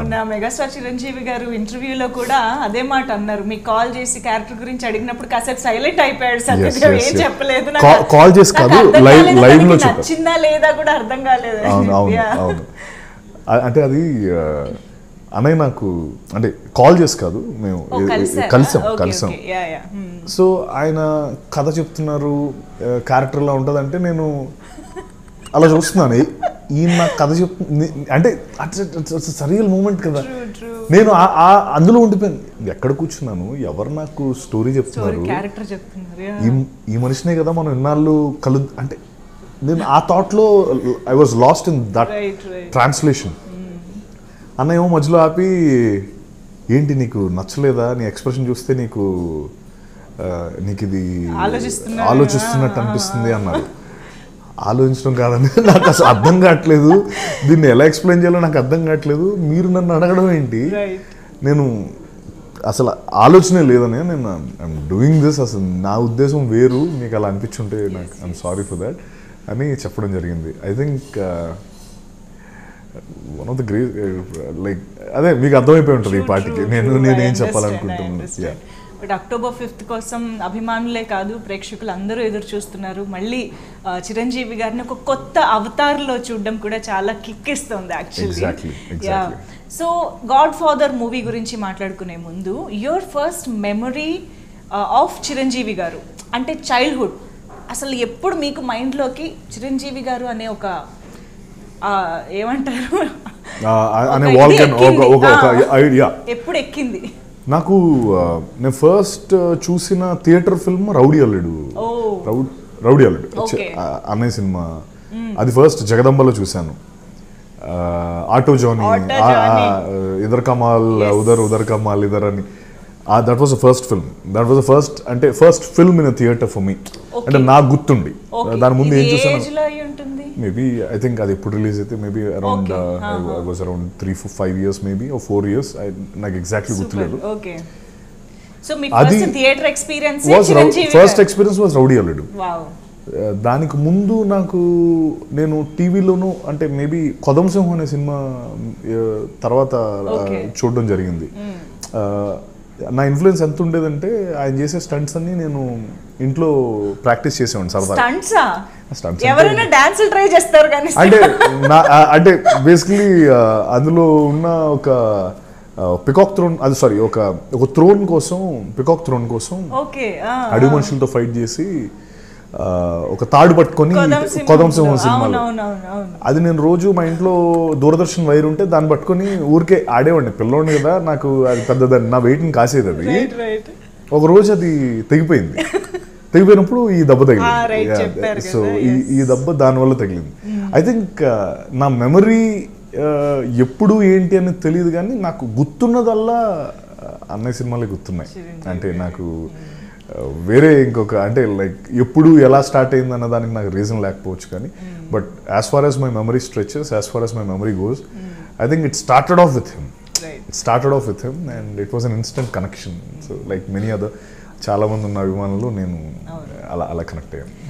మొన్న మెగాస్టార్ చిరంజీవి గారు ఇంటర్వ్యూలో కూడా అదే మాట అన్నారు మీకు కాల్ చేసి క్యారెక్టర్ గురించి అడిగినప్పుడు కాసేపు సైలెంట్ అయిపోయాడు సత్యదేవ్ yes, ఏం yes. చెప్పలేదు Call- call చేసి నాకు కాదు, అర్థం live- కాలేదు, live లో తనకి చెప్పారు. నచ్చిందా లేదా కూడా అర్థం కాలేదు అవును అవును Yeah. అవును అ- అంటే అది ఆ, అన్నయ్య నాకు అంటే కాల్ చేసి కాదు మేము ఓ, కలిసారా? కలిసాం Okay, కలిసాం okay. Yeah, yeah. Hmm. So ఆయన కథ చెప్తున్నారు క్యారెక్టర్లా ఉంటుందంటే నేను అలా చూస్తున్నాను ఏ- ఈయన నాకు కథ చెప్తు అంటే సరియల్ మూమెంట్ కదా True, true. నేను ఆ- ఆ అందులో ఉండిపోయాను ఎక్కడ కూర్చున్నాను ఎవరు నాకు స్టోరీ Story చెప్తున్నారు క్యారెక్టర్ చెప్తున్నారు yeah. ఈ ఈ మనిషినే కదా మనం ఇన్నాళ్ళు కలు అంటే నేను ఆ థాట్లో I was lost in that Right, right. Translation అన్న ఏమో మధ్యలో ఆపి ఏంటి నీకు నచ్చలేదా నీ ఎక్స్ప్రెషన్ చూస్తే నీకు ఆ, నీకు ఇది ఆలోచిస్తున్నా- ఆలోచిస్తున్నట్టు అనిపిస్తుంది అన్నారు ఆలోచించడం కాదని నాకు అసలు అర్థం కావట్లేదు దీన్ని ఎలా ఎక్స్ప్లెయిన్ చేయాలో నాకు అర్థం కావట్లేదు మీరు నన్ను అడగడం ఏంటి Right. నేను అసలు ఆలోచనే లేదని నేను ఐఎమ్ డూయింగ్ దిస్ అసలు నా ఉద్దేశం వేరు మీకు అలా అనిపించుంటే నాకు ఐఎమ్ సారీ ఫర్ దాట్ అని చెప్పడం జరిగింది I think one of the great like అదే మీకు అర్థమైపోయి ఉంటుంది ఈ పాటికి నేను నేనేం చెప్పాలనుకుంటున్నాను Yeah. బట్ అక్టోబర్ ఫిఫ్త్ కోసం అభిమానులే కాదు ప్రేక్షకులు అందరూ ఎదురు చూస్తున్నారు మళ్ళీ ఆ, చిరంజీవి గారిని ఒక కొత్త అవతార్లో చూడడం కూడా చాలా కిక్ ఇస్తుంది Exactly, exactly. Actually so Godfather movie గురించి మాట్లాడుకునే ముందు your first memory of Chiranjeevi garu అంటే చైల్డ్హుడ్ అసలు ఎప్పుడు మీకు మైండ్లోకి చిరంజీవి గారు అనే ఒక ఆ, ఏమంటారు ఆ, అనే ఒక వాల్ ఇది కెన్ ఒక ఎక్కింది. ఒక ఒక ఆ. ఐడియా ఎప్పుడు ఎక్కింది నాకు ఆ, నేను ఫస్ట్ చూసిన థియేటర్ ఫిల్మ్ రౌడీ అల్లుడు ఓ. రౌ- రౌడీ అల్లుడు Okay. చ- ఆ, అన్నయ్య సినిమా అది ఫస్ట్ జగదంబలో చూశాను ఆ, ఆటో జోనీ ఆటో ఆ, జోనీ. ఆ, ఇదర్ కమాల్ ఉదర్ ఉదర్ కమాల్ ఇదర్ అని that was the first film that was the first అంటే first film in theatre for me అంటే నాకు గుర్తుండి Okay. దాని ముందు ఇది ఏం ఏ చూసాను age లో అయి ఉంటుంది మేబీ ఐ థింక్ అది ఎప్పుడు రిలీజ్ అయితే maybe around Okay. I was around three four five years maybe oh four years నాకు ఎగ్జాక్ట్లీ గుర్తులేదు ఓకే సో మీ అది first theatre experience was first experience was Rowdy Alludu wow Uh, దానికి ముందు నాకు నేను టీవీలోను అంటే మేబీ కొదం సింహం అనే సినిమా uh, తర్వాత uh, Okay. చూడడం జరిగింది Uh, నా ఇన్ఫ్లుయెన్స్ ఎంత ఉండేదంటే ఆయన చేసే స్టంట్స్ అన్ని నేను ఇంట్లో ప్రాక్టీస్ చేసేవాడిని సరదా స్టంట్సా Stunts ఎవరైనా డాన్సులు ట్రై చేస్తారు కానీ అంటే నా ఆ- అంటే బేసికలీ అందులో ఉన్న ఒక పికాక్ థ్రోన్ అది సారీ ఒక ఒక థ్రోన్ కోసం పికాక్ థ్రోన్ కోసం ఓకే అడవి మనుషులతో ఫైట్ చేసి ఆ, ఒక తాడు పట్టుకొని కొదం సింహం సినిమాలో అవునవునవును అది నేను రోజు మా ఇంట్లో దూరదర్శన్ వైర్ ఉంటే దాన్ని పట్టుకొని ఊరికే ఆడేవాడిని పిల్లోడిని కదా నాకు అది పెద్దదని నా వెయిట్ని కాసేది అది రైట్ రైట్ ఒక రోజు అది తెగిపోయింది తెగిపోయినప్పుడు ఈ దెబ్బ Ah, right, తగిలింది చెప్పారు సో కదా, ఈ ఈ దెబ్బ దానివల్ల తగిలింది ఐ థింక్ నా మెమరీ ఎప్పుడు ఏంటి అని తెలియదు కానీ నాకు గుర్తున్నదల్లా ఆ, అన్నయ్య సినిమాలే గుర్తున్నాయి అంటే నాకు ఆ, వేరే ఇంకొక అంటే లైక్ ఎప్పుడు ఎలా స్టార్ట్ అయింది అన్న దానికి నాకు రీజన్ లేకపోవచ్చు కానీ but as far as my memory stretches as far as my memory goes I think it started off with him right it started off with him and it was an instant connection so like many other చాలా మంది ఉన్న అభిమానులు నేను అలా అలా connect అయ్యాను